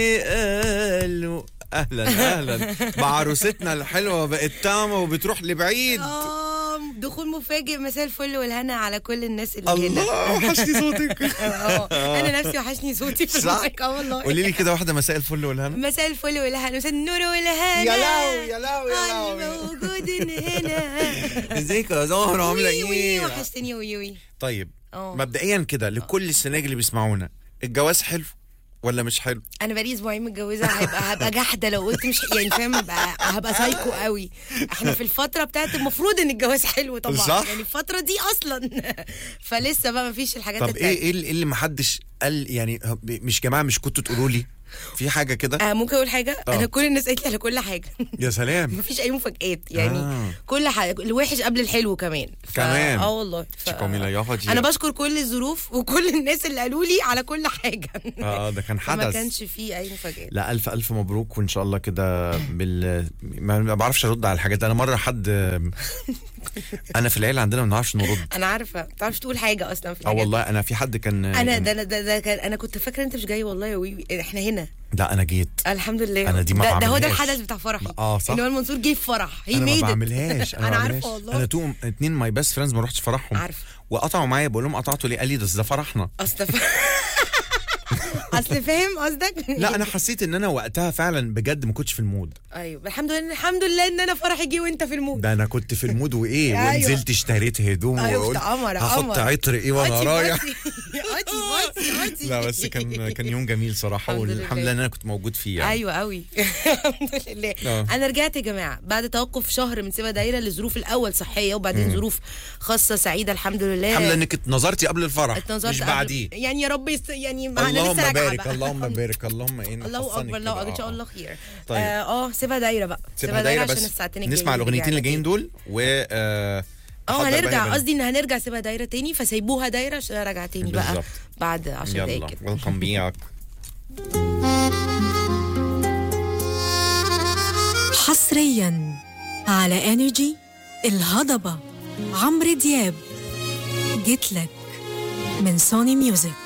قالوا اهلا اهلا بعروستنا الحلوه بقت تامه وبتروح لبعيد اه دخول مفاجئ مساء الفل والهنا على كل الناس اللي هنا الله وحشني صوتك اه انا نفسي وحشني صوتي في صح؟ المايك اه والله قولي لي كده واحده مساء الفل والهنا مساء الفل والهنا مساء النور والهنا يا لهوي، يا لهوي، يا على لهوي. موجود هنا ازيك يا زهره عامله وي وي ايه وحشتني وي وي طيب اه. مبدئيا كده لكل السناجل اللي بيسمعونا الجواز حلو ولا مش حلو انا بقالي اسبوعين متجوزه هبقى هبقى جحده لو قلت مش يعني فاهم هبقى هبقى سايكو قوي احنا في الفتره بتاعت المفروض ان الجواز حلو طبعا صح. يعني الفتره دي اصلا فلسه بقى مفيش الحاجات طب التانية. ايه ايه اللي- إيه اللي محدش قال يعني هو- مش جماعه مش كنتوا تقولوا لي في حاجه كده آه ممكن اقول حاجه اه. انا كل الناس قالت لي على كل حاجه يا سلام مفيش اي مفاجآت يعني آه. آه. كل حاجه الوحش قبل الحلو كمان ف... كمان. اه والله ف... شكرا يا حاجي. انا بشكر كل الظروف وكل الناس اللي قالوا لي على كل حاجه اه ده كان ما حدث كانش فيه اي مفاجآت لا الف الف مبروك وان شاء الله كده بال ما ما بعرفش ارد على الحاجات انا مره حد انا في العيله عندنا ما بنعرفش نرد انا عارفه ما بتعرفش تقول حاجه اصلا في اه الحاجات دي. والله انا في حد كان انا ده ده, ده, ده كان انا كنت فاكره انت مش جاي والله يا ويوي احنا هنا لا انا جيت الحمد لله أنا دي ما ده, ده هو ده بعملهاش. الحدث بتاع فرحي اه صح. ان هو المنصور جه في فرح هي انا ما made it. بعملهاش انا ما عارفه بعملهاش. والله انا تو اتنين ماي بيست فريندز ما رحتش فرحهم عارفة. وقطعوا معايا بقول لهم قطعتوا ليه قال لي ده ده فرحنا اصل ف... اصل فاهم قصدك لا انا حسيت ان انا وقتها فعلا بجد ما كنتش في المود ايوه الحمد لله الحمد لله ان انا فرحي جه وانت في المود ده انا كنت في المود وايه أيوة. ونزلت اشتريت هدوم أيوة، وقلت قمر، هحط قمر. عطر ايه وانا أوتي، رايح أوتي، أوتي، أوتي، أوتي. لا بس كان كان يوم جميل صراحه الحمد والحمد لله. لله ان انا كنت موجود فيه يعني ايوه قوي الحمد لله آه. انا رجعت يا جماعه بعد توقف شهر من سيبا دايره لظروف الاول صحيه وبعدين ظروف خاصه سعيده الحمد لله الحمد لله انك اتنظرتي قبل الفرح اتنظرت مش قبل- بعديه يعني يا رب يست... يعني معنا اللهم لسه راجعه بارك بقى. اللهم بارك اللهم ايه الله نحصنك اكبر الله كده. اكبر ان شاء آه. الله خير طيب. اه آه، سيبها دايره بقى سيبها دايره عشان بس الساعتين نسمع الجايين الاغنيتين اللي يعني. جايين دول و آه، اه أحضر هنرجع بقى قصدي ان هنرجع سيبها دايره تاني فسيبوها دايره عشان ارجع تاني بقى بالظبط. بعد 10 دقايق يلا كده ويلكم بيك حصريا على انرجي الهضبه عمرو دياب جيتلك من سوني ميوزك